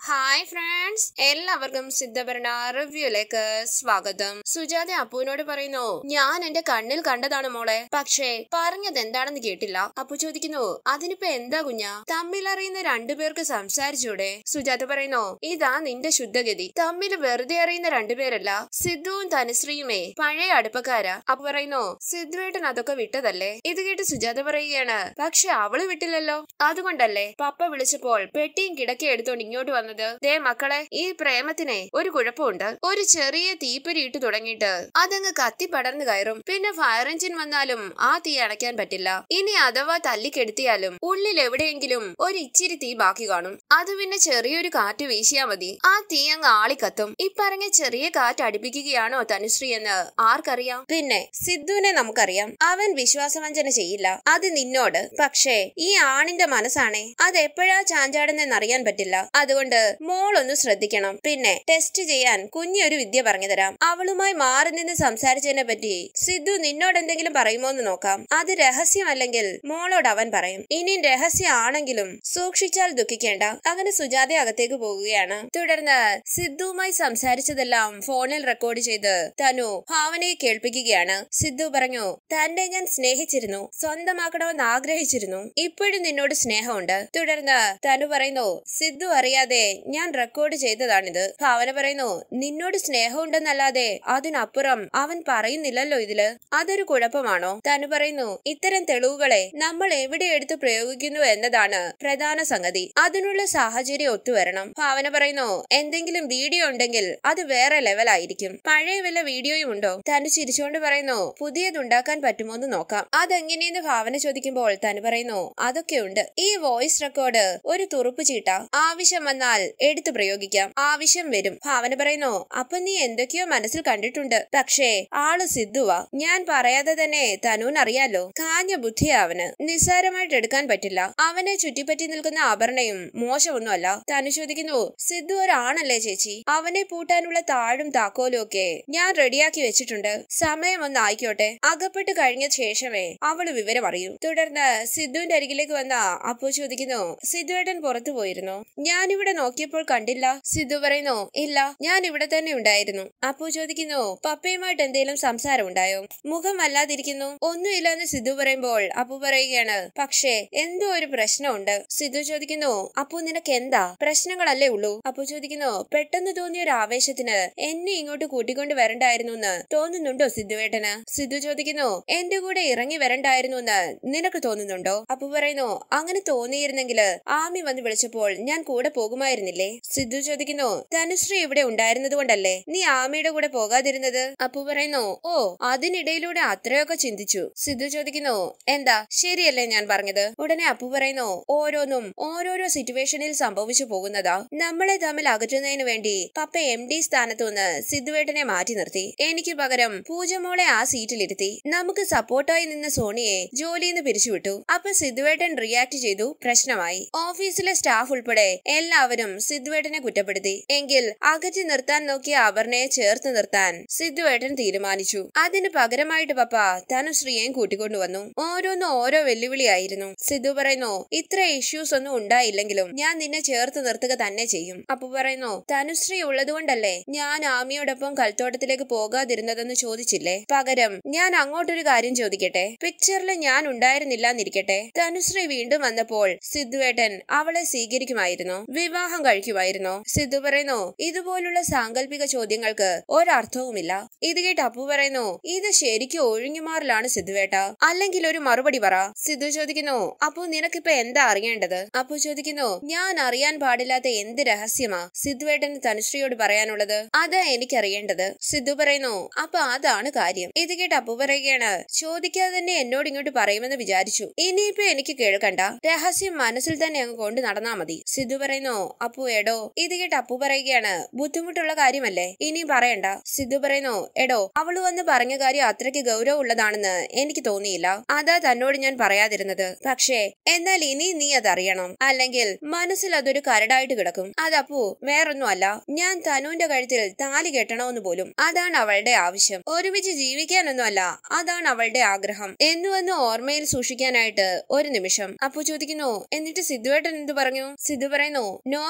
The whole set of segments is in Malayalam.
ഹായ് ഫ്രണ്ട്സ് എല്ലാവർക്കും സിദ്ധഭരണ റിവ്യൂലേക്ക് സ്വാഗതം സുജാത അപ്പുവിനോട് പറയുന്നു ഞാൻ എന്റെ കണ്ണിൽ കണ്ടതാണ് മോളെ പക്ഷേ പറഞ്ഞത് എന്താണെന്ന് കേട്ടില്ല അപ്പു ചോദിക്കുന്നു അതിനിപ്പോ എന്താ കുഞ്ഞാ തമ്മിലറിയുന്ന രണ്ടുപേർക്ക് സംസാരിച്ചൂടെ സുജാത പറയുന്നു ഇതാ നിന്റെ ശുദ്ധഗതി തമ്മിൽ വെറുതെ അറിയുന്ന രണ്ടുപേരല്ല സിദ്ധുവും തനുശ്രീയുമേ പഴയ അടുപ്പക്കാരാ അപ്പു പറയുന്നു സിദ്ധുവേട്ടൻ അതൊക്കെ വിട്ടതല്ലേ ഇത് കേട്ട് സുജാത പറയുകയാണ് പക്ഷെ അവള് വിട്ടില്ലല്ലോ അതുകൊണ്ടല്ലേ പപ്പ വിളിച്ചപ്പോൾ പെട്ടിയും കിടക്കയും എടുത്തോണ്ട് ഇങ്ങോട്ട് വന്നത് ദേ മക്കളെ ഈ പ്രേമത്തിനെ ഒരു കുഴപ്പമുണ്ട് ഒരു ചെറിയ തീപ്പൊരി ഇട്ട് തുടങ്ങിയിട്ട് അതങ്ങ് കത്തി പടർന്നു കയറും പിന്നെ ഫയർ എഞ്ചിൻ വന്നാലും ആ തീ അണയ്ക്കാൻ പറ്റില്ല ഇനി അഥവാ തല്ലിക്കെടുത്തിയാലും ഉള്ളിൽ എവിടെയെങ്കിലും ഒരു ഇച്ചിരി തീ ബാക്കി കാണും അത് പിന്നെ ചെറിയൊരു കാറ്റ് വീശിയാ മതി ആ തീ അങ്ങ് ആളിക്കത്തും ഇപ്പറഞ്ഞ ചെറിയ കാറ്റ് അടുപ്പിക്കുകയാണോ തനുശ്രീ എന്ന് ആർക്കറിയാം പിന്നെ സിദ്ധുവിനെ നമുക്കറിയാം അവൻ വിശ്വാസവഞ്ചന ചെയ്യില്ല അത് നിന്നോട് പക്ഷേ ഈ ആണിന്റെ മനസ്സാണേ അത് എപ്പോഴാ ചാഞ്ചാടുന്നെന്ന് അറിയാൻ പറ്റില്ല അതുകൊണ്ട് മോളൊന്ന് ശ്രദ്ധിക്കണം പിന്നെ ടെസ്റ്റ് ചെയ്യാൻ കുഞ്ഞൊരു വിദ്യ പറഞ്ഞു തരാം അവളുമായി മാറി നിന്ന് സംസാരിച്ചതിനെ പറ്റി സിദ്ധു നിന്നോട് എന്തെങ്കിലും പറയുമോ എന്ന് നോക്കാം അത് രഹസ്യമല്ലെങ്കിൽ മോളോട് അവൻ പറയും ഇനി രഹസ്യം ആണെങ്കിലും സൂക്ഷിച്ചാൽ ദുഃഖിക്കേണ്ട അങ്ങനെ സുജാത അകത്തേക്ക് പോകുകയാണ് തുടർന്ന് സിദ്ധുവുമായി സംസാരിച്ചതെല്ലാം ഫോണിൽ റെക്കോർഡ് ചെയ്ത് തനു ഭാവനയെ കേൾപ്പിക്കുകയാണ് സിദ്ധു പറഞ്ഞു തന്നെ ഞാൻ സ്നേഹിച്ചിരുന്നു സ്വന്തമാക്കണമെന്ന് ആഗ്രഹിച്ചിരുന്നു ഇപ്പോഴും നിന്നോട് സ്നേഹമുണ്ട് തുടർന്ന് തനു പറയുന്നു സിദ്ധു അറിയാതെ ഞാൻ റെക്കോർഡ് ചെയ്തതാണിത് ഭാവന പറയുന്നു നിന്നോട് സ്നേഹമുണ്ടെന്നല്ലാതെ അതിനപ്പുറം അവൻ പറയുന്നില്ലല്ലോ ഇതില് അതൊരു കുഴപ്പമാണോ തനു പറയുന്നു ഇത്തരം തെളിവുകളെ നമ്മൾ എവിടെ എടുത്ത് പ്രയോഗിക്കുന്നു എന്നതാണ് പ്രധാന സംഗതി അതിനുള്ള സാഹചര്യം ഒത്തുവരണം ഭാവന പറയുന്നു എന്തെങ്കിലും വീഡിയോ ഉണ്ടെങ്കിൽ അത് വേറെ ലെവലായിരിക്കും പഴയ വല്ല വീഡിയോയും ഉണ്ടോ തനു ചിരിച്ചുകൊണ്ട് പറയുന്നു പുതിയതുണ്ടാക്കാൻ പറ്റുമോ എന്ന് നോക്കാം അതെങ്ങനെയെന്ന് ഭാവന ചോദിക്കുമ്പോൾ തനു പറയുന്നു അതൊക്കെയുണ്ട് ഈ വോയിസ് റെക്കോർഡ് ഒരു തുറുപ്പ് ചീട്ട ആവശ്യം വന്നാൽ എടുത്തു പ്രയോഗിക്കാം ആവശ്യം വരും ഭാവന പറയുന്നു അപ്പൊ നീ എന്തൊക്കെയോ മനസ്സിൽ കണ്ടിട്ടുണ്ട് പക്ഷേ ആള് സിദ്ധുവാ ഞാൻ പറയാതെ തന്നെ തനൂനറിയാലോ കാഞ്ഞ ബുദ്ധിയാ അവന് നിസ്സാരമായിട്ട് എടുക്കാൻ പറ്റില്ല അവനെ ചുറ്റിപ്പറ്റി നിൽക്കുന്ന ആഭരണയും മോശമൊന്നുമല്ല തനു ചോദിക്കുന്നു സിദ്ധു ഒരാണല്ലേ ചേച്ചി അവനെ പൂട്ടാനുള്ള താഴും താക്കോലും ഒക്കെ ഞാൻ റെഡിയാക്കി വെച്ചിട്ടുണ്ട് സമയം ഒന്ന് ആയിക്കോട്ടെ അകപ്പെട്ട് കഴിഞ്ഞ ശേഷമേ അവള് വിവരം അറിയൂ തുടർന്ന് സിദ്ധുവിന്റെ അരികിലേക്ക് വന്ന അപ്പു ചോദിക്കുന്നു സിദ്ധുവേട്ടൻ പുറത്തു പോയിരുന്നു ഞാനിവിടെ നോക്കിയപ്പോൾ കണ്ടില്ല സിദ്ധു പറയുന്നു ഇല്ല ഞാൻ ഇവിടെ തന്നെ ഉണ്ടായിരുന്നു അപ്പു ചോദിക്കുന്നു പപ്പയുമായിട്ട് എന്തെങ്കിലും സംസാരം ഉണ്ടായോ മുഖം വല്ലാതിരിക്കുന്നു ഒന്നുമില്ലെന്ന് സിദ്ധു പറയുമ്പോൾ അപ്പു പറയുകയാണ് പക്ഷേ എന്തോ ഒരു പ്രശ്നമുണ്ട് സിദ്ധു ചോദിക്കുന്നു അപ്പു നിനക്ക് എന്താ പ്രശ്നങ്ങളല്ലേ ഉള്ളൂ അപ്പു ചോദിക്കുന്നു പെട്ടെന്ന് തോന്നിയ ഒരു ആവേശത്തിന് എന്നെ ഇങ്ങോട്ട് കൂട്ടിക്കൊണ്ട് വരണ്ടായിരുന്നു എന്ന് തോന്നുന്നുണ്ടോ സിദ്ധുവേട്ടന് സിദ്ധു ചോദിക്കുന്നു എന്റെ കൂടെ ഇറങ്ങി വരണ്ടായിരുന്നു എന്ന് നിനക്ക് തോന്നുന്നുണ്ടോ അപ്പു പറയുന്നു അങ്ങനെ തോന്നിയിരുന്നെങ്കിൽ ആമി വന്ന് വിളിച്ചപ്പോൾ ഞാൻ കൂടെ പോകുമായിരുന്നില്ലേ സിദ്ധു ചോദിക്കുന്നു തനുശ്രീ ഇവിടെ ഉണ്ടായിരുന്നത് കൊണ്ടല്ലേ നീ ആമിയുടെ കൂടെ പോകാതിരുന്നത് അപ്പു പറയുന്നു ഓ അതിനിടയിലൂടെ അത്രയൊക്കെ ചിന്തിച്ചു സിദ്ധു ചോദിക്കുന്നു എന്താ ശരിയല്ലേ ഞാൻ പറഞ്ഞത് ഉടനെ അപ്പു പറയുന്നു ഓരോന്നും ഓരോരോ സിറ്റുവേഷനിൽ സംഭവിച്ചു പോകുന്നതാ നമ്മളെ തമ്മിൽ അകറ്റുന്നതിന് വേണ്ടി പപ്പ എം ഡി സ്ഥാനത്തു നിന്ന് സിദ്ധുവേട്ടനെ മാറ്റി നിർത്തി എനിക്ക് പകരം പൂജമോളെ ആ സീറ്റിലിരുത്തി നമുക്ക് സപ്പോർട്ടായി നിന്ന സോണിയെ ജോലിയിൽ നിന്ന് പിരിച്ചുവിട്ടു അപ്പൊ സിദ്ധുവേട്ടൻ റിയാക്ട് ചെയ്തു പ്രശ്നമായി ഓഫീസിലെ സ്റ്റാഫ് ഉൾപ്പെടെ എല്ലാവരും സിദ്ധുവേട്ടനെ കുറ്റപ്പെടുത്തി എങ്കിൽ അകറ്റി നിർത്താൻ നോക്കിയ അപർണയെ ചേർത്ത് നിർത്താൻ സിദ്ധുവേട്ടൻ തീരുമാനിച്ചു അതിന് പകരമായിട്ട് പപ്പ തനുശ്രീയെയും കൂട്ടിക്കൊണ്ടുവന്നു ഓരോന്നും ഓരോ വെല്ലുവിളിയായിരുന്നു സിദ്ധു പറയുന്നു ഇത്ര ഇഷ്യൂസ് ഒന്നും ഉണ്ടായില്ലെങ്കിലും ഞാൻ നിന്നെ ചേർത്ത് നിർത്തുക തന്നെ ചെയ്യും അപ്പു പറയുന്നു തനുശ്രീ ഉള്ളതുകൊണ്ടല്ലേ ഞാൻ ആമിയോടൊപ്പം കൽത്തോട്ടത്തിലേക്ക് പോകാതിരുന്നതെന്ന് ചോദിച്ചില്ലേ പകരം ഞാൻ അങ്ങോട്ടൊരു കാര്യം ചോദിക്കട്ടെ പിക്ചറിൽ ഞാൻ ഉണ്ടായിരുന്നില്ല എന്നിരിക്കട്ടെ തനുശ്രീ വീണ്ടും വന്നപ്പോൾ സിദ്ധുവേട്ടൻ അവളെ സ്വീകരിക്കുമായിരുന്നു വിവാഹം കഴിക്കുമായിരുന്നോ സിദ്ധു പറയുന്നു ഇതുപോലുള്ള സാങ്കല്പിക ചോദ്യങ്ങൾക്ക് ഒരർത്ഥവുമില്ല ഇത് കേട്ട് അപ്പു പറയുന്നു ഇത് ശരിക്കും ഒഴിഞ്ഞുമാറലാണ് സിദ്ധുവേട്ട അല്ലെങ്കിൽ ഒരു മറുപടി പറ സിദ്ധു ചോദിക്കുന്നു അപ്പു നിനക്കിപ്പോ എന്താ അറിയേണ്ടത് അപ്പു ചോദിക്കുന്നു ഞാൻ അറിയാൻ പാടില്ലാത്ത എന്ത് രഹസ്യമാ സിദ്ധുവേട്ടന് തനുശ്രീയോട് പറയാനുള്ളത് അതാ എനിക്കറിയേണ്ടത് സിദ്ധു പറയുന്നു അപ്പൊ അതാണ് കാര്യം ഇത് കേട്ട് അപ്പു പറയുകയാണ് ചോദിക്കാതെ തന്നെ എന്നോട് ഇങ്ങോട്ട് പറയുമെന്ന് വിചാരിച്ചു ഇനിയിപ്പോ എനിക്ക് കേൾക്കണ്ട രഹസ്യം മനസ്സിൽ തന്നെ അങ്ങ് കൊണ്ട് നടന്നാ മതി സിദ്ധു പറയുന്നു അപ്പു എടോ ഇത് കേട്ട് അപ്പു പറയുകയാണ് ബുദ്ധിമുട്ടുള്ള കാര്യമല്ലേ ഇനിയും പറയണ്ട സിദ്ധു പറയുന്നു എടോ അവള് വന്ന് പറഞ്ഞ കാര്യം അത്രയ്ക്ക് ഗൗരവമുള്ളതാണെന്ന് എനിക്ക് തോന്നിയില്ല അതാ തന്നോട് ഞാൻ പറയാതിരുന്നത് പക്ഷേ എന്നാൽ ഇനി നീ അതറിയണം അല്ലെങ്കിൽ മനസ്സിൽ അതൊരു കരടായിട്ട് കിടക്കും അതപ്പു വേറൊന്നുമല്ല ഞാൻ തനുവിന്റെ കഴുത്തിൽ താലി കെട്ടണമെന്ന് പോലും അതാണ് അവളുടെ ആവശ്യം ഒരുമിച്ച് ജീവിക്കാനൊന്നുമല്ല അതാണ് അവളുടെ ആഗ്രഹം എന്നുവെന്ന് ഓർമ്മയിൽ സൂക്ഷിക്കാനായിട്ട് ഒരു നിമിഷം അപ്പു ചോദിക്കുന്നു എന്നിട്ട് സിദ്ധുവേട്ടൻ എന്ത് പറഞ്ഞു സിദ്ധു പറയുന്നു നോ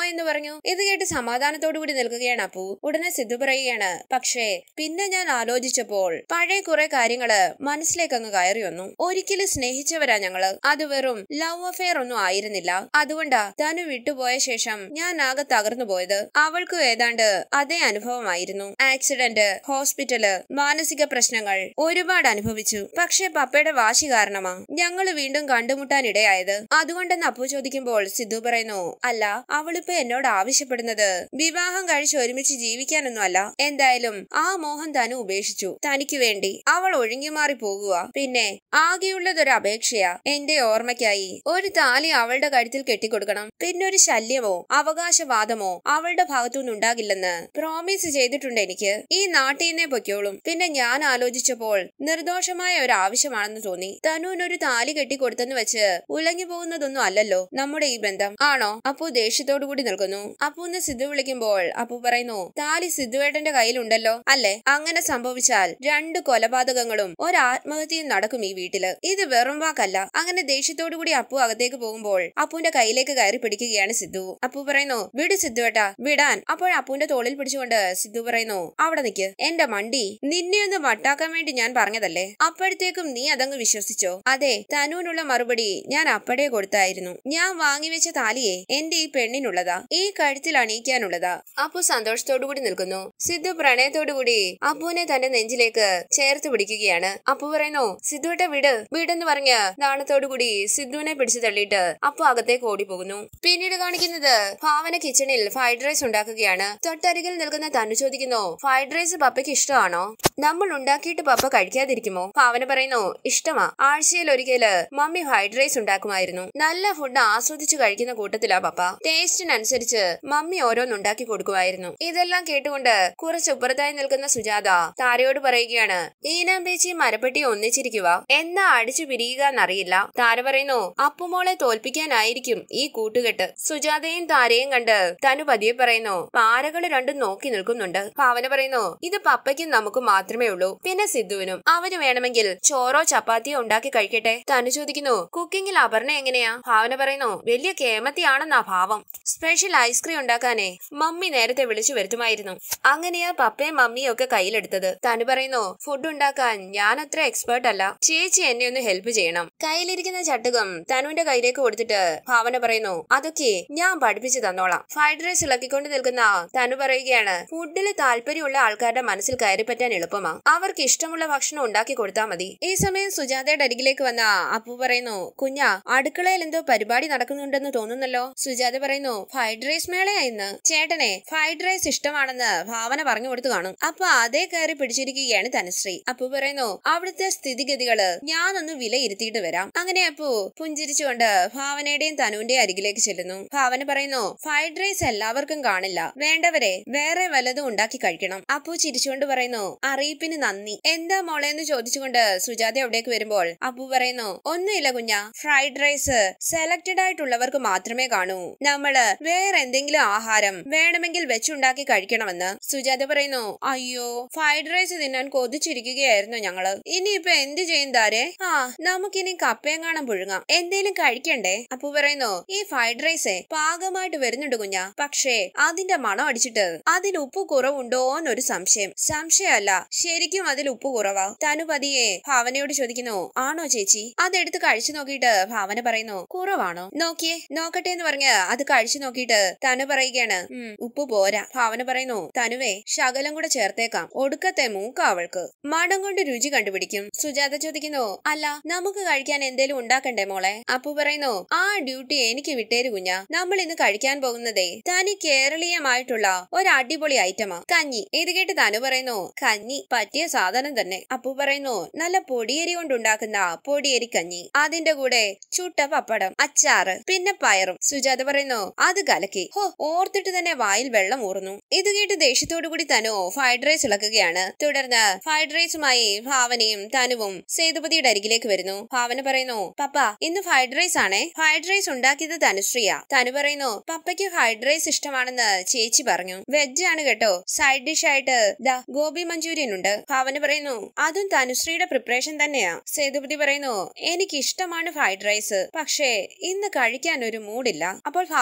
എന്ന് പറഞ്ഞു ഇത് കേട്ട് സമാധാനത്തോടു കൂടി നിൽക്കുകയാണ് അപ്പു ഉടനെ സിദ്ധു പറയുകയാണ് പക്ഷേ പിന്നെ ഞാൻ ആലോചിച്ചപ്പോൾ പഴയ കുറെ കാര്യങ്ങള് മനസ്സിലേക്ക് അങ്ങ് കയറി വന്നു ഒരിക്കലും സ്നേഹിച്ചവരാ ഞങ്ങള് അത് വെറും ലവ് അഫെയർ ഒന്നും ആയിരുന്നില്ല അതുകൊണ്ടാ തനു വിട്ടുപോയ ശേഷം ഞാൻ ആകെ തകർന്നു പോയത് അവൾക്കും ഏതാണ്ട് അതേ അനുഭവമായിരുന്നു ആക്സിഡന്റ് ഹോസ്പിറ്റല് മാനസിക പ്രശ്നങ്ങൾ ഒരുപാട് അനുഭവിച്ചു പക്ഷെ പപ്പയുടെ വാശി കാരണമാ ഞങ്ങള് വീണ്ടും കണ്ടുമുട്ടാൻ ഇടയായത് അതുകൊണ്ടെന്ന് അപ്പു ചോദിക്കുമ്പോൾ സിദ്ധു പറയുന്നു അല്ല അവളിപ്പോ എന്നോട് ആവശ്യപ്പെടുന്നത് വിവാഹം കഴിച്ച് ഒരുമിച്ച് ജീവിക്കാനൊന്നും അല്ല എന്തായാലും ആ മോഹൻ തനു ഉപേക്ഷിച്ചു തനിക്ക് വേണ്ടി അവൾ ഒഴുങ്ങിമാറി പോകുക പിന്നെ ആകെയുള്ളതൊരു അപേക്ഷയാ എന്റെ ഓർമ്മയ്ക്കായി ഒരു താലി അവളുടെ കഴുത്തിൽ കെട്ടിക്കൊടുക്കണം പിന്നെ ഒരു ശല്യമോ അവകാശവാദമോ അവളുടെ ഭാഗത്തുനിന്ന് ഉണ്ടാകില്ലെന്ന് പ്രോമിസ് ചെയ്തിട്ടുണ്ട് എനിക്ക് ഈ നാട്ടിൽ നിന്നേ പൊയ്ക്കോളും പിന്നെ ഞാൻ ആലോചിച്ചപ്പോൾ നിർദോഷമായ ഒരു ആവശ്യമാണെന്ന് തോന്നി തനുവിനൊരു താലി കെട്ടിക്കൊടുത്തെന്ന് വെച്ച് ഉലങ്ങി പോകുന്നതൊന്നും അല്ലല്ലോ നമ്മുടെ ഈ ബന്ധം ആണോ അപ്പു ദേഷ്യത്തോടു കൂടി നിൽക്കുന്നു അപ്പുന്ന് സിദ്ധു വിളിക്കുമ്പോൾ അപ്പു പറയുന്നു താലി സിദ്ധുവേട്ടന്റെ കയ്യിലുണ്ടല്ലോ അല്ലേ അങ്ങനെ സംഭവിച്ചാൽ രണ്ട് കൊലപാതകങ്ങളും ഒരാത്മഹത്യയും നടക്കും ഈ വീട്ടില് ഇത് വെറും വാക്കല്ല അങ്ങനെ ദേഷ്യത്തോടു കൂടി അപ്പു അകത്തേക്ക് പോകുമ്പോൾ അപ്പുവിന്റെ കയ്യിലേക്ക് കയറി പിടിക്കുകയാണ് സിദ്ധു അപ്പു പറയുന്നു വിട് സിദ്ധുവേട്ടാ വിടാൻ അപ്പോൾ അപ്പുവിന്റെ തോളിൽ പിടിച്ചുകൊണ്ട് സിദ്ധു പറയുന്നു അവിടെ നിക്ക് എന്റെ മണ്ടി നിന്നെ ഒന്ന് വട്ടാക്കാൻ വേണ്ടി ഞാൻ പറഞ്ഞതല്ലേ അപ്പോഴത്തേക്കും നീ അതങ്ങ് വിശ്വസിച്ചോ അതെ തനുവിനുള്ള മറുപടി ഞാൻ അപ്പടേ കൊടുത്തായിരുന്നു ഞാൻ വാങ്ങിവെച്ച താലിയെ എന്റെ ഈ പെണ്ണിനുള്ളതാ ഈ കഴുത്തിൽ അണിയിക്കാനുള്ളതാ അപ്പു സന്തോഷത്തോടു കൂടി നിൽക്കുന്നു സിദ്ധു പ്രണയത്തോടു കൂടി അപ്പുവിനെ തന്റെ നെഞ്ചിലേക്ക് ചേർത്ത് പിടിക്കുകയാണ് അപ്പു പറയുന്നു സിദ്ധുവിന്റെ വിട് വീടെന്ന് പറഞ്ഞ് നാണത്തോടു കൂടി സിദ്ധുവിനെ പിടിച്ചു തള്ളിയിട്ട് അപ്പു അകത്തേക്ക് ഓടിപ്പോകുന്നു പിന്നീട് കാണിക്കുന്നത് ഭാവന കിച്ചണിൽ ഫ്രൈഡ് റൈസ് ഉണ്ടാക്കുകയാണ് തൊട്ടരികിൽ നിൽക്കുന്ന തന്നു ചോദിക്കുന്നു ഫ്രൈഡ് റൈസ് പപ്പയ്ക്ക് ഇഷ്ടമാണോ നമ്മൾ ഉണ്ടാക്കിയിട്ട് പപ്പ കഴിക്കാതിരിക്കുമോ ഭാവന പറയുന്നു ഇഷ്ടമാ ആഴ്ചയിൽ ഒരിക്കല് മമ്മി ഫ്രൈഡ് റൈസ് ഉണ്ടാക്കുമായിരുന്നു നല്ല ഫുഡ് ആസ്വദിച്ചു കഴിക്കുന്ന കൂട്ടത്തിലാ പപ്പ ടേസ്റ്റിനനുസരിച്ച് മമ്മി ഓരോന്നുണ്ടാക്കി കൊടുക്കുമായിരുന്നു ഇതെല്ലാം കേട്ടുകൊണ്ട് കുറച്ച് ഉപ്പുറത്തായി നിൽക്കുന്ന സുജാത താരയോട് പറയുകയാണ് ഈനാം പേച്ചി മരപ്പെട്ടി ഒന്നിച്ചിരിക്കുക എന്നാ അടിച്ചു പിരിയുക എന്നറിയില്ല താര പറയുന്നു അപ്പുമോളെ തോൽപ്പിക്കാനായിരിക്കും ഈ കൂട്ടുകെട്ട് സുജാതയും താരയും കണ്ട് തനു പതിയെ പറയുന്നു പാരകൾ രണ്ടും നോക്കി നിൽക്കുന്നുണ്ട് ഭാവന പറയുന്നു ഇത് പപ്പയ്ക്കും നമുക്ക് മാത്രമേ ഉള്ളൂ പിന്നെ സിദ്ധുവിനും അവന് വേണമെങ്കിൽ ചോറോ ചപ്പാത്തിയോ ഉണ്ടാക്കി കഴിക്കട്ടെ തനു ചോദിക്കുന്നു കുക്കിങ്ങിൽ അപർണ എങ്ങനെയാ ഭാവന പറയുന്നു വലിയ കേമത്തിയാണെന്നാ ഭാവം സ്പെഷ്യൽ ഐസ്ക്രീം ഉണ്ടാക്കാനേ മമ്മി നേരത്തെ വിളിച്ചു വരുത്തുമായിരുന്നു അങ്ങനെയാ പപ്പയും മമ്മിയും ഒക്കെ കയ്യിലെടുത്തത് തനു പറയുന്നു ഫുഡ് ഉണ്ടാക്കാൻ ഞാൻ അത്ര എക്സ്പേർട്ട് അല്ല ചേച്ചി എന്നെ ഒന്ന് ഹെൽപ്പ് ചെയ്യണം കയ്യിലിരിക്കുന്ന ചട്ടുകം തനുവിന്റെ കയ്യിലേക്ക് കൊടുത്തിട്ട് ഭാവന പറയുന്നു അതൊക്കെ ഞാൻ പഠിപ്പിച്ചു തന്നോളാം ഫ്രൈഡ് റൈസ് ഇളക്കിക്കൊണ്ട് നിൽക്കുന്ന തനു പറയുകയാണ് ഫുഡിൽ താല്പര്യമുള്ള ആൾക്കാരുടെ മനസ്സിൽ കയറിപ്പറ്റാൻ എളുപ്പമാ അവർക്ക് ഇഷ്ടമുള്ള ഭക്ഷണം ഉണ്ടാക്കി കൊടുത്താൽ മതി ഈ സമയം സുജാതയുടെ അരികിലേക്ക് വന്ന അപ്പു പറയുന്നു കുഞ്ഞ അടുക്കളയിൽ എന്തോ പരിപാടി നടക്കുന്നുണ്ടെന്ന് തോന്നുന്നല്ലോ സുജാത പറയുന്നു ഫ്രൈഡ് റൈസ് മേളയാ ഇന്ന് ചേട്ടനെ ഫ്രൈഡ് റൈസ് ഇഷ്ടമാണെന്ന് ഭാവന പറഞ്ഞു കൊടുത്തു കാണും അപ്പൊ അതേ കയറി പിടിച്ചിരിക്കുകയാണ് തനുശ്രീ അപ്പു പറയുന്നു അവിടുത്തെ സ്ഥിതിഗതികള് ഞാനൊന്ന് വിലയിരുത്തിയിട്ട് വരാം അങ്ങനെ അപ്പു പുഞ്ചിരിച്ചുകൊണ്ട് ഭാവനയുടെയും തനുവിന്റെയും അരികിലേക്ക് ചെല്ലുന്നു ഭാവന പറയുന്നു ഫ്രൈഡ് റൈസ് എല്ലാവർക്കും കാണില്ല വേണ്ടവരെ വേറെ വല്ലതും ഉണ്ടാക്കി കഴിക്കണം അപ്പു ചിരിച്ചുകൊണ്ട് പറയുന്നു അറിയിപ്പിന് നന്ദി എന്താ മോളെ എന്ന് ചോദിച്ചുകൊണ്ട് സുജാത അവിടേക്ക് വരുമ്പോൾ അപ്പു പറയുന്നു ഒന്നുമില്ല കുഞ്ഞ ഫ്രൈഡ് റൈസ് സെലക്ടഡ് ആയിട്ടുള്ളവർക്ക് മാത്രമേ കാണൂ നമ്മള് വേറെ എന്തെങ്കിലും ആഹാരം വേണമെങ്കിൽ വെച്ചുണ്ടാക്കി കഴിക്കണമെന്ന് സുജാത പറയുന്നു അയ്യോ ഫ്രൈഡ് റൈസ് തിന്നാൻ കൊതിച്ചിരിക്കുകയായിരുന്നു ഞങ്ങള് ഇനിയിപ്പൊ എന്ത് ചെയ്യും താരെ ആ നമുക്കിനി കപ്പയെങ്ങാണം പുഴുങ്ങാം എന്തേലും കഴിക്കണ്ടേ അപ്പു പറയുന്നു ഈ ഫ്രൈഡ് റൈസേ പാകമായിട്ട് വരുന്നുണ്ട് കുഞ്ഞ പക്ഷേ അതിന്റെ മണം അടിച്ചിട്ട് അതിൽ ഉപ്പ് കുറവുണ്ടോ എന്നൊരു സംശയം സംശയമല്ല ശരിക്കും അതിൽ ഉപ്പ് കുറവാ തനു പതിയെ ഭാവനയോട് ചോദിക്കുന്നു ആണോ ചേച്ചി അതെടുത്ത് കഴിച്ചു നോക്കിയിട്ട് ഭാവന പറയുന്നു കുറവാണോ നോക്കിയേ നോക്കട്ടെ എന്ന് പറഞ്ഞ് അത് കഴിച്ചു നോക്കിയിട്ട് തനു പറയുകയാണ് "ഉം, ഉപ്പ് പോരാ ഭാവന പറയുന്നു തനുവേ ശകലം കൂടെ ചേർത്തേക്കാം ഒടുക്കത്തെ മൂക്ക അവൾക്ക് മണം കൊണ്ട് രുചി കണ്ടുപിടിക്കും സുജാത ചോദിക്കുന്നു അല്ല നമുക്ക് കഴിക്കാൻ എന്തേലും ഉണ്ടാക്കണ്ടേ മോളെ അപ്പു പറയുന്നു ആ ഡ്യൂട്ടി എനിക്ക് വിട്ടേരു കുഞ്ഞ നമ്മൾ ഇന്ന് കഴിക്കാൻ പോകുന്നതേ തനി കേരളീയമായിട്ടുള്ള ഒരു അടിപൊളി ഐറ്റമാ കഞ്ഞി ഇത് കേട്ട് തനു പറയുന്നു കഞ്ഞി പറ്റിയ സാധനം തന്നെ അപ്പു പറയുന്നു നല്ല പൊടിയരി കൊണ്ടുണ്ടാക്കുന്ന പൊടിയരി കഞ്ഞി അതിന്റെ കൂടെ ചുട്ട പപ്പടം അച്ചാറ് പിന്നെ പയറും സുജാത പറയുന്നു അത് കലക്കി ഹോ ഓർത്തിട്ട് തന്നെ വായിൽ വെള്ളം ഊറുന്നു ഇത് കേട്ട് ദേഷ്യത്തോടു കൂടി തനു ഫ്രൈഡ് റൈസ് ഇളക്കുകയാണ് തുടർന്ന് ഫ്രൈഡ് റൈസുമായി ഭാവനയും തനുവും സേതുപതിയുടെ അരികിലേക്ക് വരുന്നു ഭാവന പറയുന്നു പപ്പ ഇന്ന് ഫ്രൈഡ് റൈസ് ആണേ ഫ്രൈഡ് റൈസ് ഉണ്ടാക്കിയത് തനുശ്രീയ തനു പറയുന്നു പപ്പയ്ക്ക് ഫ്രൈഡ് റൈസ് ഇഷ്ടമാണെന്ന് ചേച്ചി പറഞ്ഞു വെജ് ആണ് കേട്ടോ സൈഡ് ഡിഷ് ആയിട്ട് ദാ ഗോബി മഞ്ചൂരിയൻ ഉണ്ട് ഭാവന പറയുന്നു അതും തനുശ്രീയുടെ പ്രിപ്പറേഷൻ തന്നെയാ സേതുപതി പറയുന്നു എനിക്ക് ഇഷ്ടമാണ് ഫ്രൈഡ് റൈസ് പക്ഷേ ഇന്ന് കഴിക്കാൻ ഒരു മൂഡില്ല അപ്പോൾ ഭാവന പറയുക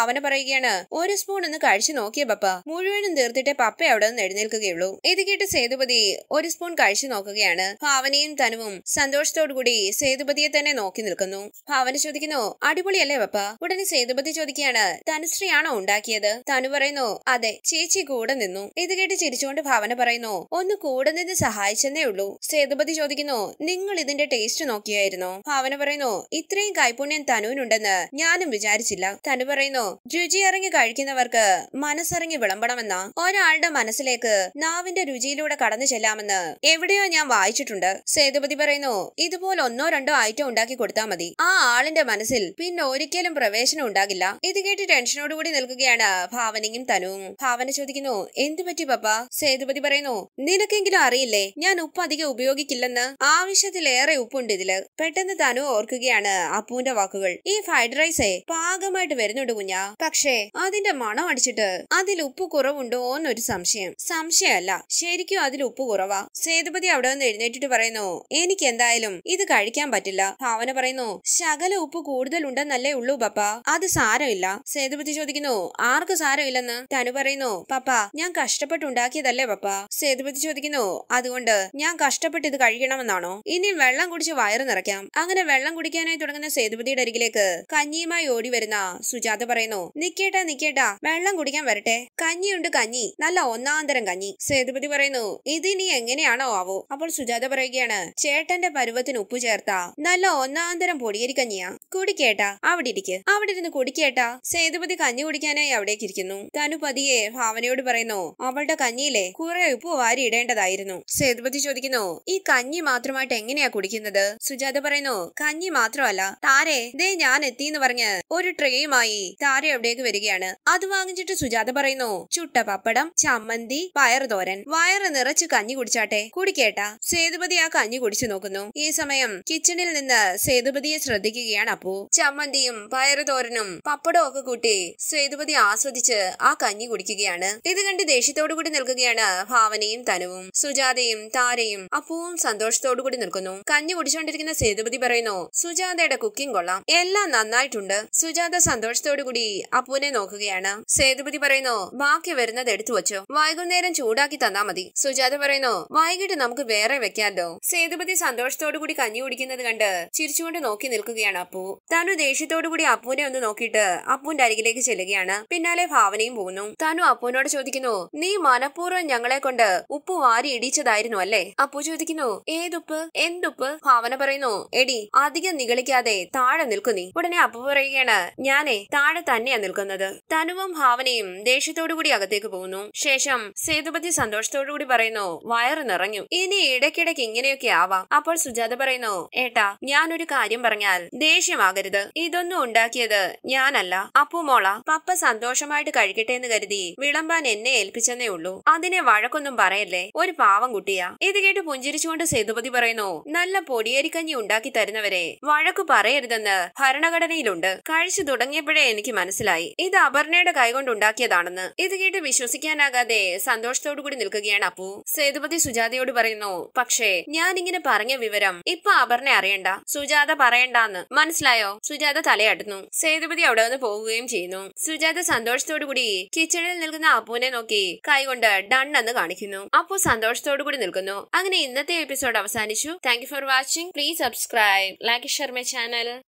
പറയുകയാണ് ഒരു സ്പൂൺ ഒന്ന് കഴിച്ചു നോക്കിയ പപ്പ മുഴുവനും തീർത്തിട്ടേ പപ്പ അവിടെ നിന്ന് എഴുന്നേൽക്കുകയുള്ളൂ ഇത് കേട്ട് സേതുപതി ഒരു സ്പൂൺ കഴിച്ചു നോക്കുകയാണ് ഭാവനയും തനുവും സന്തോഷത്തോടുകൂടി സേതുപതിയെ തന്നെ നോക്കി നിൽക്കുന്നു ഭാവന ചോദിക്കുന്നു അടിപൊളിയല്ലേ പപ്പ ഉടനെ സേതുപതി ചോദിക്കുകയാണ് തനുശ്രീയാണോ ഉണ്ടാക്കിയത് തനു പറയുന്നു അതെ ചേച്ചി കൂടെ നിന്നു ഇത് കേട്ട് ചിരിച്ചുകൊണ്ട് ഭാവന പറയുന്നു ഒന്ന് കൂടെ നിന്ന് സഹായിച്ചെന്നേ ഉള്ളൂ സേതുപതി ചോദിക്കുന്നു നിങ്ങൾ ഇതിന്റെ ടേസ്റ്റ് നോക്കിയായിരുന്നോ ഭാവന പറയുന്നു ഇത്രയും കൈപുണ്യം തനുവിനുണ്ടെന്ന് ഞാനും വിചാരിച്ചില്ല തനു പറയുന്നു രുചി ഇറങ്ങി കഴിക്കുന്നവർക്ക് മനസ്സിറങ്ങി വിളമ്പണമെന്ന ഒരാളുടെ മനസ്സിലേക്ക് നാവിന്റെ രുചിയിലൂടെ കടന്നു ചെല്ലാമെന്ന് എവിടെയോ ഞാൻ വായിച്ചിട്ടുണ്ട് സേതുപതി പറയുന്നു ഇതുപോലെ ഒന്നോ രണ്ടോ ഐറ്റം ഉണ്ടാക്കി കൊടുത്താൽ മതി ആ ആളിന്റെ മനസ്സിൽ പിന്നെ ഒരിക്കലും പ്രവേശനം ഉണ്ടാകില്ല ഇത് കേട്ട് ടെൻഷനോടുകൂടി നിൽക്കുകയാണ് ഭാവനയും തനുവും ഭാവന ചോദിക്കുന്നു എന്തു പറ്റി പപ്പ സേതുപതി പറയുന്നു നിനക്കെങ്കിലും അറിയില്ലേ ഞാൻ ഉപ്പ് അധികം ഉപയോഗിക്കില്ലെന്ന് ആവശ്യത്തിലേറെ ഉപ്പുണ്ട് ഇതില് പെട്ടെന്ന് തനു ഓർക്കുകയാണ് അപ്പുവിന്റെ വാക്കുകൾ ഈ ഫ്രൈഡ് റൈസേ പാകമായിട്ട് വരുന്നുണ്ട് കുഞ്ഞാ പക്ഷേ അതിന്റെ മണം അടിച്ചിട്ട് അതിൽ ഉപ്പ് കുറവുണ്ടോ എന്നൊരു സംശയം സംശയമല്ല ശരിക്കും അതിൽ ഉപ്പ് കുറവാ സേതുപതി അവിടെ നിന്ന് എഴുന്നേറ്റിട്ട് പറയുന്നു എനിക്ക് എന്തായാലും ഇത് കഴിക്കാൻ പറ്റില്ല ഭാവന പറയുന്നു ശകല ഉപ്പ് കൂടുതൽ ഉണ്ടെന്നല്ലേ ഉള്ളൂ പപ്പ അത് സാരമില്ല സേതുപതി ചോദിക്കുന്നു ആർക്ക് സാരമില്ലെന്ന് തനു പറയുന്നു പപ്പ ഞാൻ കഷ്ടപ്പെട്ടുണ്ടാക്കിയതല്ലേ പപ്പ സേതുപതി ചോദിക്കുന്നു അതുകൊണ്ട് ഞാൻ കഷ്ടപ്പെട്ട് ഇത് കഴിക്കണമെന്നാണോ ഇനി വെള്ളം കുടിച്ച് വയറ് നിറയ്ക്കാം അങ്ങനെ വെള്ളം കുടിക്കാനായി തുടങ്ങുന്ന സേതുപതിയുടെ അരികിലേക്ക് കഞ്ഞിയുമായി ഓടി വരുന്ന സുജാത പറയുന്നു നിക്കേട്ടാ നിക്കേട്ടാ വെള്ളം കുടിക്കാൻ വരട്ടെ കഞ്ഞിയുണ്ട് കഞ്ഞി നല്ല ഒന്നാന്തരം കഞ്ഞി സേതുപതി പറയുന്നു ഇതിനി എങ്ങനെയാണോ ആവോ അപ്പോൾ സുജാത പറയുകയാണ് ചേട്ടന്റെ പരുവത്തിന് ഉപ്പ് ചേർത്താ നല്ല ഒന്നാന്തരം പൊടിയരി കഞ്ഞിയാ കുടിക്കേട്ടാ അവിടെ ഇരിക്ക് അവിടെ ഇരുന്ന് കുടിക്കേട്ടാ സേതുപതി കഞ്ഞി കുടിക്കാനായി അവിടേക്ക് ഇരിക്കുന്നു തനു പതിയെ ഭാവനയോട് പറയുന്നു അവളുടെ കഞ്ഞിയിലെ കുറെ ഉപ്പ് വാരി ഇടേണ്ടതായിരുന്നു സേതുപതി ചോദിക്കുന്നു ഈ കഞ്ഞി മാത്രമായിട്ട് എങ്ങനെയാ കുടിക്കുന്നത് സുജാത പറയുന്നു കഞ്ഞി മാത്രമല്ല താരെ ദേ ഞാൻ എത്തിയെന്ന് പറഞ്ഞ് ഒരു ട്രേയുമായി താര അവിടേക്ക് വരികയാണ് അത് വാങ്ങിച്ചിട്ട് സുജാത പറയുന്നു ചുട്ട പപ്പടം ചമ്മന്തി പയറുതോരൻ വയറ് നിറച്ച് കഞ്ഞി കുടിച്ചാട്ടെ കുടിക്കേട്ടാ സേതുപതി ആ കഞ്ഞി കുടിച്ചു നോക്കുന്നു ഈ സമയം കിച്ചണിൽ നിന്ന് സേതുപതിയെ ശ്രദ്ധിക്കുകയാണ് അപ്പു ചമ്മന്തിയും പയറുതോരനും പപ്പടവും ഒക്കെ കൂട്ടി സേതുപതി ആസ്വദിച്ച് ആ കഞ്ഞി കുടിക്കുകയാണ് ഇത് കണ്ട് ദേഷ്യത്തോടു കൂടി നിൽക്കുകയാണ് ഭാവനയും തനുവും സുജാതയും താരയും അപ്പുവും സന്തോഷത്തോടു കൂടി നിൽക്കുന്നു കഞ്ഞി കുടിച്ചുകൊണ്ടിരിക്കുന്ന സേതുപതി പറയുന്നു സുജാതയുടെ കുക്കിംഗ് കൊള്ളാം എല്ലാം നന്നായിട്ടുണ്ട് സുജാത സന്തോഷത്തോടു കൂടി അപ്പുവിനെ നോക്കുകയാണ് സേതുപതി പറയുന്നു ബാക്കി വരുന്നത് എടുത്തു വെച്ചോ വൈകുന്നേരം ചൂടാക്കി തന്നാ മതി സുജാത പറയുന്നു വൈകിട്ട് നമുക്ക് വേറെ വെക്കാമല്ലോ സേതുപതി സന്തോഷത്തോടു കൂടി കഞ്ഞി കുടിക്കുന്നത് കണ്ട് ചിരിച്ചുകൊണ്ട് നോക്കി നിൽക്കുകയാണ് അപ്പു തനു ദേഷ്യത്തോടു കൂടി അപ്പുവിനെ ഒന്ന് നോക്കിയിട്ട് അപ്പുവിന്റെ അരികിലേക്ക് ചെല്ലുകയാണ് പിന്നാലെ ഭാവനയും പോകുന്നു തനു അപ്പുവിനോട് ചോദിക്കുന്നു നീ മനഃപൂർവ്വം ഞങ്ങളെ കൊണ്ട് ഉപ്പ് വാരി ഇടിച്ചതായിരുന്നു അല്ലേ അപ്പു ചോദിക്കുന്നു ഏതുപ്പ് എന്തുപ്പ് ഭാവന പറയുന്നു എടി അധികം നിഗളിക്കാതെ താഴെ നിൽക്കു നീ ഉടനെ അപ്പു പറയുകയാണ് ഞാനേ താഴെ തന്നെയാ നിൽക്കുന്നത് തനുവും ഭാവനയും ദേഷ്യത്തോടു കൂടി അകത്തേക്ക് പോകുന്നു ശേഷം സേതുപതി സന്തോഷത്തോടു കൂടി പറയുന്നു വയറ് നിറഞ്ഞു ഇനി ഇടയ്ക്കിടയ്ക്ക് ഇങ്ങനെയൊക്കെ ആവാം അപ്പോൾ സുജാത പറയുന്നു ഏട്ടാ ഞാനൊരു കാര്യം പറഞ്ഞാൽ ദേഷ്യമാകരുത് ഇതൊന്നും ഉണ്ടാക്കിയത് ഞാനല്ല അപ്പു മോള പപ്പ സന്തോഷമായിട്ട് കഴിക്കട്ടെ എന്ന് കരുതി വിളമ്പാൻ എന്നെ ഏൽപ്പിച്ചെന്നേ ഉള്ളൂ അതിനെ വഴക്കൊന്നും പറയല്ലേ ഒരു പാവം കുട്ടിയാ ഇത് കേട്ട് പുഞ്ചിരിച്ചുകൊണ്ട് സേതുപതി പറയുന്നു നല്ല പൊടിയേരിക്കഞ്ഞി ഉണ്ടാക്കി തരുന്നവരെ വഴക്കു പറയരുതെന്ന് ഭരണഘടനയിലുണ്ട് കഴിച്ചു തുടങ്ങിയപ്പോഴേ എനിക്ക് മനസ്സിലായി ഇത് അപർണയുടെ കൈകൊണ്ട് ഉണ്ടാക്കിയതാണെന്ന് ഇത് കേട്ട് വിശ്വസിക്കാനാകാതെ സന്തോഷത്തോടു കൂടി നിൽക്കുകയാണ് അപ്പു സേതുപതി സുജാതയോട് പറയുന്നു പക്ഷേ ഞാൻ ഇങ്ങനെ പറഞ്ഞ വിവരം ഇപ്പൊ അപർണ അറിയണ്ട സുജാത പറയണ്ടാന്ന് മനസ്സിലായോ സുജാത തലയാട്ടുന്നു സേതുപതി അവിടെ നിന്ന് പോവുകയും ചെയ്യുന്നു സുജാത സന്തോഷത്തോടു കൂടി കിച്ചണിൽ നിൽക്കുന്ന അപ്പുവിനെ നോക്കി കൈകൊണ്ട് ഡൺ എന്ന് കാണിക്കുന്നു അപ്പു സന്തോഷത്തോടു കൂടി നിൽക്കുന്നു അങ്ങനെ ഇന്നത്തെ എപ്പിസോഡ് അവസാനിച്ചു thank you for watching please subscribe like share my channel